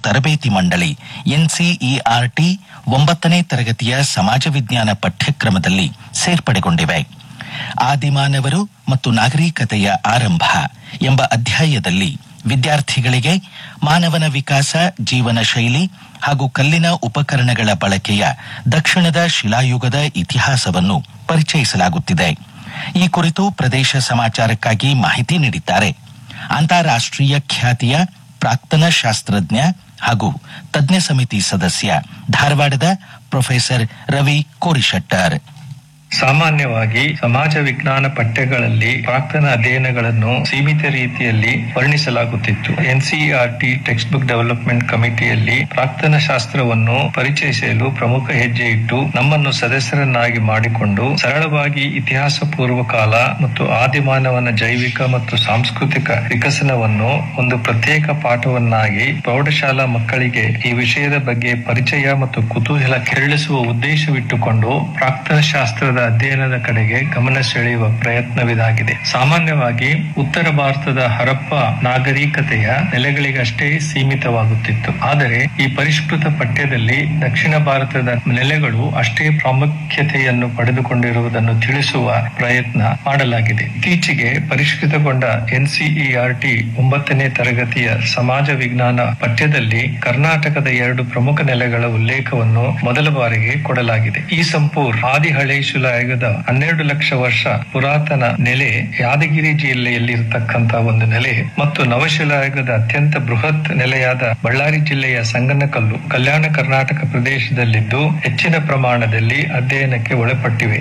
ತರಬೇತಿ ಮಂಡಳಿ ಎನ್ಸಿಇಆರ್ಟಿ ಒಂಬತ್ತನೇ ತರಗತಿಯ ಸಮಾಜ ವಿಜ್ಞಾನ ಪಠ್ಯಕ್ರಮದಲ್ಲಿ ಸೇರ್ಪಡೆಗೊಂಡಿವೆ ಆದಿಮಾನವರು ಮತ್ತು ನಾಗರಿಕತೆಯ ಆರಂಭ ಎಂಬ ಅಧ್ಯಾಯದಲ್ಲಿ ವಿದ್ಯಾರ್ಥಿಗಳಿಗೆ ಮಾನವನ ವಿಕಾಸ ಜೀವನ ಶೈಲಿ ಹಾಗೂ ಕಲ್ಲಿನ ಉಪಕರಣಗಳ ಬಳಕೆಯ ದಕ್ಷಿಣದ ಶಿಲಾಯುಗದ ಇತಿಹಾಸವನ್ನು ಪರಿಚಯಿಸಲಾಗುತ್ತಿದೆ ಈ ಕುರಿತು ಪ್ರದೇಶ ಸಮಾಚಾರಕ್ಕಾಗಿ ಮಾಹಿತಿ ನೀಡಿದ್ದಾರೆ ಅಂತಾರಾಷ್ಟ್ರೀಯ ಖ್ಯಾತಿಯ ಪ್ರಾಕ್ತನ ಶಾಸ್ತ್ರಜ್ಞ ಹಾಗೂ ತಜ್ಞ ಸಮಿತಿ ಸದಸ್ಯ ಧಾರವಾಡದ ಪ್ರೊಫೆಸರ್ ರವಿ ಕೋರಿಶೆಟ್ಟರ್ ಸಾಮಾನ್ಯವಾಗಿ ಸಮಾಜ ವಿಜ್ಞಾನ ಪಠ್ಯಗಳಲ್ಲಿ ಪ್ರಾಕ್ತನ ಅಧ್ಯಯನಗಳನ್ನು ಸೀಮಿತ ರೀತಿಯಲ್ಲಿ ವರ್ಣಿಸಲಾಗುತ್ತಿತ್ತು ಎನ್ಸಿಇಆರ್ಟಿ ಟೆಕ್ಸ್ಟ್ ಬುಕ್ ಡೆವಲಪ್ಮೆಂಟ್ ಕಮಿಟಿಯಲ್ಲಿ ಪ್ರಾಕ್ತನ ಶಾಸ್ತ್ರವನ್ನು ಪರಿಚಯಿಸಲು ಪ್ರಮುಖ ಹೆಜ್ಜೆ ಇಟ್ಟು ನಮ್ಮನ್ನು ಸದಸ್ಯರನ್ನಾಗಿ ಮಾಡಿಕೊಂಡು ಸರಳವಾಗಿ ಇತಿಹಾಸ ಪೂರ್ವ ಕಾಲ ಮತ್ತು ಆದಿಮಾನವನ ಜೈವಿಕ ಮತ್ತು ಸಾಂಸ್ಕೃತಿಕ ವಿಕಸನವನ್ನು ಒಂದು ಪ್ರತ್ಯೇಕ ಪಾಠವನ್ನಾಗಿ ಪ್ರೌಢಶಾಲಾ ಮಕ್ಕಳಿಗೆ ಈ ವಿಷಯದ ಬಗ್ಗೆ ಪರಿಚಯ ಮತ್ತು ಕುತೂಹಲ ಕೆರಳಿಸುವ ಉದ್ದೇಶವಿಟ್ಟುಕೊಂಡು ಪ್ರಾಕ್ತನ ಶಾಸ್ತ್ರದ ಅಧ್ಯಯನದ ಕಡೆಗೆ ಗಮನ ಸೆಳೆಯುವ ಪ್ರಯತ್ನವಿದಾಗಿದೆ ಸಾಮಾನ್ಯವಾಗಿ ಉತ್ತರ ಭಾರತದ ಹರಪ್ಪ ನಾಗರಿಕತೆಯ ನೆಲೆಗಳಿಗಷ್ಟೇ ಸೀಮಿತವಾಗುತ್ತಿತ್ತು ಆದರೆ ಈ ಪರಿಷ್ಕೃತ ಪಠ್ಯದಲ್ಲಿ ದಕ್ಷಿಣ ಭಾರತದ ನೆಲೆಗಳು ಅಷ್ಟೇ ಪ್ರಾಮುಖ್ಯತೆಯನ್ನು ಪಡೆದುಕೊಂಡಿರುವುದನ್ನು ತಿಳಿಸುವ ಪ್ರಯತ್ನ ಮಾಡಲಾಗಿದೆ ಇತ್ತೀಚೆಗೆ ಪರಿಷ್ಕೃತಗೊಂಡ ಎನ್ಸಿಇಆರ್ಟಿ ಒಂಬತ್ತನೇ ತರಗತಿಯ ಸಮಾಜ ವಿಜ್ಞಾನ ಪಠ್ಯದಲ್ಲಿ ಕರ್ನಾಟಕದ ಎರಡು ಪ್ರಮುಖ ನೆಲೆಗಳ ಉಲ್ಲೇಖವನ್ನು ಮೊದಲ ಬಾರಿಗೆ ಕೊಡಲಾಗಿದೆ ಈ ಸಂಪೂರ್ ಆದಿ ಹಳೆ ಶಿಲಾಯುಗದ ಹನ್ನೆರಡು ಲಕ್ಷ ವರ್ಷ ಪುರಾತನ ನೆಲೆ ಯಾದಗಿರಿ ಜಿಲ್ಲೆಯಲ್ಲಿ ಇರತಕ್ಕಂತ ಒಂದು ನೆಲೆ ಮತ್ತು ನವಶಿಲಾಯುಗದ ಅತ್ಯಂತ ಬೃಹತ್ ನೆಲೆಯಾದ ಬಳ್ಳಾರಿ ಜಿಲ್ಲೆಯ ಸಂಗನಕಲ್ಲು ಕಲ್ಯಾಣ ಕರ್ನಾಟಕ ಪ್ರದೇಶದಲ್ಲಿದ್ದು ಹೆಚ್ಚಿನ ಪ್ರಮಾಣದಲ್ಲಿ ಅಧ್ಯಯನಕ್ಕೆ ಒಳಪಟ್ಟಿವೆ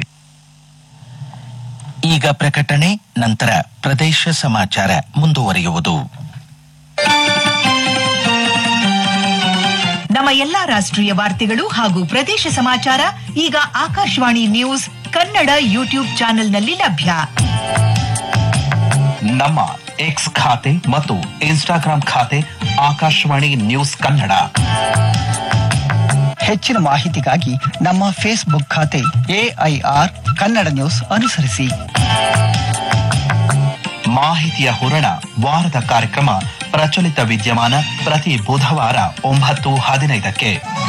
ಈಗ ಪ್ರಕಟಣೆ ನಂತರ ಪ್ರದೇಶ ಸಮಾಚಾರ ಮುಂದುವರಿಯುವುದು ನಮ್ಮ ಎಲ್ಲಾ ರಾಷ್ಟ್ರೀಯ ವಾರ್ತೆಗಳು ಹಾಗೂ ಪ್ರದೇಶ ಸಮಾಚಾರ ಈಗ ಆಕಾಶವಾಣಿ ನ್ಯೂಸ್ ಕನ್ನಡ ಯೂಟ್ಯೂಬ್ ಚಾನೆಲ್ನಲ್ಲಿ ಲಭ್ಯ ನಮ್ಮ ಎಕ್ಸ್ ಖಾತೆ ಮತ್ತು ಇನ್ಸ್ಟಾಗ್ರಾಂ ಖಾತೆ ಆಕಾಶವಾಣಿ ನ್ಯೂಸ್ ಕನ್ನಡ ಹೆಚ್ಚಿನ ಮಾಹಿತಿಗಾಗಿ ನಮ್ಮ ಫೇಸ್ಬುಕ್ ಖಾತೆ ಎಐಆರ್ ಕನ್ನಡ ನ್ಯೂಸ್ ಅನುಸರಿಸಿ ಮಾಹಿತಿಯ ಹೂರಣ ವಾರದ ಕಾರ್ಯಕ್ರಮ ಪ್ರಚಲಿತ ವಿದ್ಯಮಾನ ಪ್ರತಿ ಬುಧವಾರ ಒಂಬತ್ತು ಹದಿನೈದಕ್ಕೆ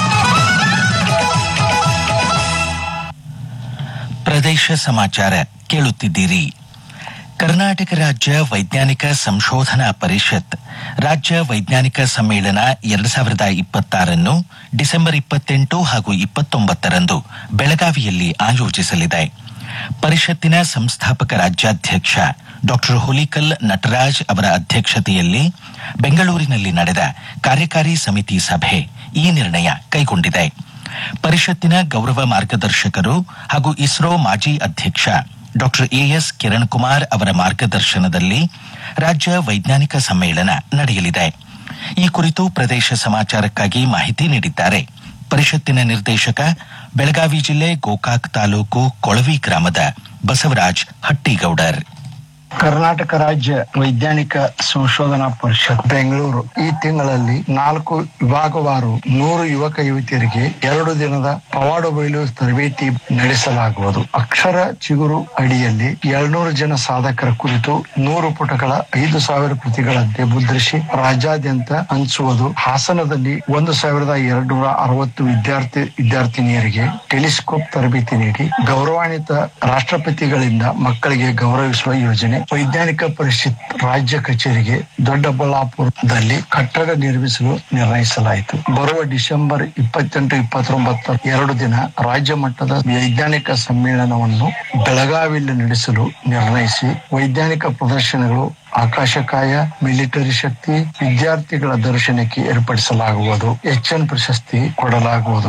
ಪ್ರದೇಶ ಸಮಾಚಾರ ಕೇಳುತ್ತಿದ್ದೀರಿ ಕರ್ನಾಟಕ ರಾಜ್ಯ ವೈಜ್ಞಾನಿಕ ಸಂಶೋಧನಾ ಪರಿಷತ್ ರಾಜ್ಯ ವೈಜ್ಞಾನಿಕ ಸಮ್ಮೇಳನ ಎರಡ್ ಸಾವಿರದ ಇಪ್ಪತ್ತಾರನ್ನು ಡಿಸೆಂಬರ್ ಇಪ್ಪತ್ತೆಂಟು ಹಾಗೂ ಇಪ್ಪತ್ತೊಂಬತ್ತರಂದು ಬೆಳಗಾವಿಯಲ್ಲಿ ಆಯೋಜಿಸಲಿದೆ ಪರಿಷತ್ತಿನ ಸಂಸ್ಥಾಪಕ ರಾಜ್ಯಾಧ್ಯಕ್ಷ ಡಾಕ್ಟರ್ ಹುಲಿಕಲ್ ನಟರಾಜ್ ಅವರ ಅಧ್ಯಕ್ಷತೆಯಲ್ಲಿ ಬೆಂಗಳೂರಿನಲ್ಲಿ ನಡೆದ ಕಾರ್ಯಕಾರಿ ಸಮಿತಿ ಸಭೆ ಈ ನಿರ್ಣಯ ಕೈಗೊಂಡಿದೆ ಪರಿಷತ್ತಿನ ಗೌರವ ಮಾರ್ಗದರ್ಶಕರು ಹಾಗೂ ಇಸ್ರೋ ಮಾಜಿ ಅಧ್ಯಕ್ಷ ಡಾಕ್ಟರ್ ಎಎಸ್ ಕಿರಣ್ ಕುಮಾರ್ ಅವರ ಮಾರ್ಗದರ್ಶನದಲ್ಲಿ ರಾಜ್ಯ ವೈಜ್ಞಾನಿಕ ಸಮ್ಮೇಳನ ನಡೆಯಲಿದೆ ಈ ಕುರಿತು ಪ್ರದೇಶ ಸಮಾಚಾರಕ್ಕಾಗಿ ಮಾಹಿತಿ ನೀಡಿದ್ದಾರೆ ಪರಿಷತ್ತಿನ ನಿರ್ದೇಶಕ ಬೆಳಗಾವಿ ಜಿಲ್ಲೆ ಗೋಕಾಕ್ ತಾಲೂಕು ಕೊಳವಿ ಗ್ರಾಮದ ಬಸವರಾಜ್ ಹಟ್ಟಿಗೌಡರ್ ಕರ್ನಾಟಕ ರಾಜ್ಯ ವೈಜ್ಞಾನಿಕ ಸಂಶೋಧನಾ ಪರಿಷತ್ ಬೆಂಗಳೂರು ಈ ತಿಂಗಳಲ್ಲಿ ನಾಲ್ಕು ವಿಭಾಗವಾರು ನೂರು ಯುವಕ ಯುವತಿಯರಿಗೆ ಎರಡು ದಿನದ ಪವಾಡ ಬಯಲು ತರಬೇತಿ ನಡೆಸಲಾಗುವುದು ಅಕ್ಷರ ಚಿಗುರು ಅಡಿಯಲ್ಲಿ ಏಳ್ನೂರು ಜನ ಸಾಧಕರ ಕುರಿತು ನೂರು ಪುಟಗಳ ಐದು ಸಾವಿರ ಪ್ರತಿಗಳಂತೆ ಮುದ್ರಿಸಿ ರಾಜ್ಯಾದ್ಯಂತ ಹಂಚುವುದು ಹಾಸನದಲ್ಲಿ ಒಂದು ಸಾವಿರದ ಎರಡು ನೂರ ಅರವತ್ತು ವಿದ್ಯಾರ್ಥಿ ವಿದ್ಯಾರ್ಥಿನಿಯರಿಗೆ ಟೆಲಿಸ್ಕೋಪ್ ತರಬೇತಿ ನೀಡಿ ಗೌರವಾನ್ವಿತ ರಾಷ್ಟ್ರಪತಿಗಳಿಂದ ಮಕ್ಕಳಿಗೆ ಗೌರವಿಸುವ ಯೋಜನೆ ವೈಜ್ಞಾನಿಕ ಪರಿಷತ್ ರಾಜ್ಯ ಕಚೇರಿಗೆ ದೊಡ್ಡಬಳ್ಳಾಪುರದಲ್ಲಿ ಕಟ್ಟಡ ನಿರ್ಮಿಸಲು ನಿರ್ಣಯಿಸಲಾಯಿತು ಬರುವ ಡಿಸೆಂಬರ್ ಇಪ್ಪತ್ತೆಂಟು ಇಪ್ಪತ್ತೊಂಬತ್ತ ಎರಡು ದಿನ ರಾಜ್ಯ ಮಟ್ಟದ ವೈಜ್ಞಾನಿಕ ಸಮ್ಮೇಳನವನ್ನು ಬೆಳಗಾವಿಯಲ್ಲಿ ನಡೆಸಲು ನಿರ್ಣಯಿಸಿ ವೈಜ್ಞಾನಿಕ ಪ್ರದರ್ಶನಗಳು ಆಕಾಶಕಾಯ ಮಿಲಿಟರಿ ಶಕ್ತಿ ವಿದ್ಯಾರ್ಥಿಗಳ ದರ್ಶನಕ್ಕೆ ಏರ್ಪಡಿಸಲಾಗುವುದು ಎಚ್ಎನ್ ಪ್ರಶಸ್ತಿ ಕೊಡಲಾಗುವುದು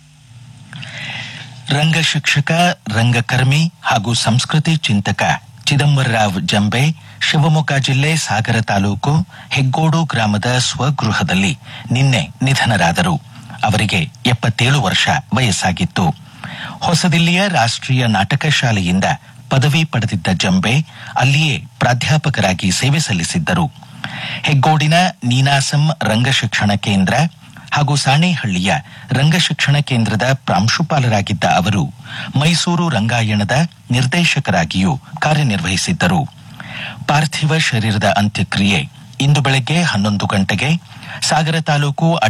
ರಂಗ ಶಿಕ್ಷಕ ರಂಗಕರ್ಮಿ ಹಾಗೂ ಸಂಸ್ಕೃತಿ ಚಿಂತಕ ಚಿದಂಬರರಾವ್ ಜಂಬೆ ಶಿವಮೊಗ್ಗ ಜಿಲ್ಲೆ ಸಾಗರ ತಾಲೂಕು ಹೆಗ್ಗೋಡು ಗ್ರಾಮದ ಸ್ವಗೃಹದಲ್ಲಿ ನಿನ್ನೆ ನಿಧನರಾದರು ಅವರಿಗೆ ಎಪ್ಪತ್ತೇಳು ವರ್ಷ ವಯಸ್ಸಾಗಿತ್ತು ಹೊಸದಿಲ್ಲಿಯ ರಾಷ್ಟ್ರೀಯ ನಾಟಕ ಶಾಲೆಯಿಂದ ಪದವಿ ಪಡೆದಿದ್ದ ಜಂಬೆ ಅಲ್ಲಿಯೇ ಪ್ರಾಧ್ಯಾಪಕರಾಗಿ ಸೇವೆ ಸಲ್ಲಿಸಿದ್ದರು ಹೆಗ್ಗೋಡಿನ ನೀನಾಸಂ ರಂಗಶಿಕ್ಷಣ ಕೇಂದ್ರ ಹಾಗೂ ಸಾಣೇಹಳ್ಳಿಯ ರಂಗಶಿಕ್ಷಣ ಕೇಂದ್ರದ ಪ್ರಾಂಶುಪಾಲರಾಗಿದ್ದ ಅವರು ಮೈಸೂರು ರಂಗಾಯಣದ ನಿರ್ದೇಶಕರಾಗಿಯೂ ಕಾರ್ಯನಿರ್ವಹಿಸಿದ್ದರು ಪಾರ್ಥಿವ ಶರೀರದ ಅಂತ್ಯಕ್ರಿಯೆ ಇಂದು ಬೆಳಗ್ಗೆ ಹನ್ನೊಂದು ಗಂಟೆಗೆ ಸಾಗರ ತಾಲೂಕು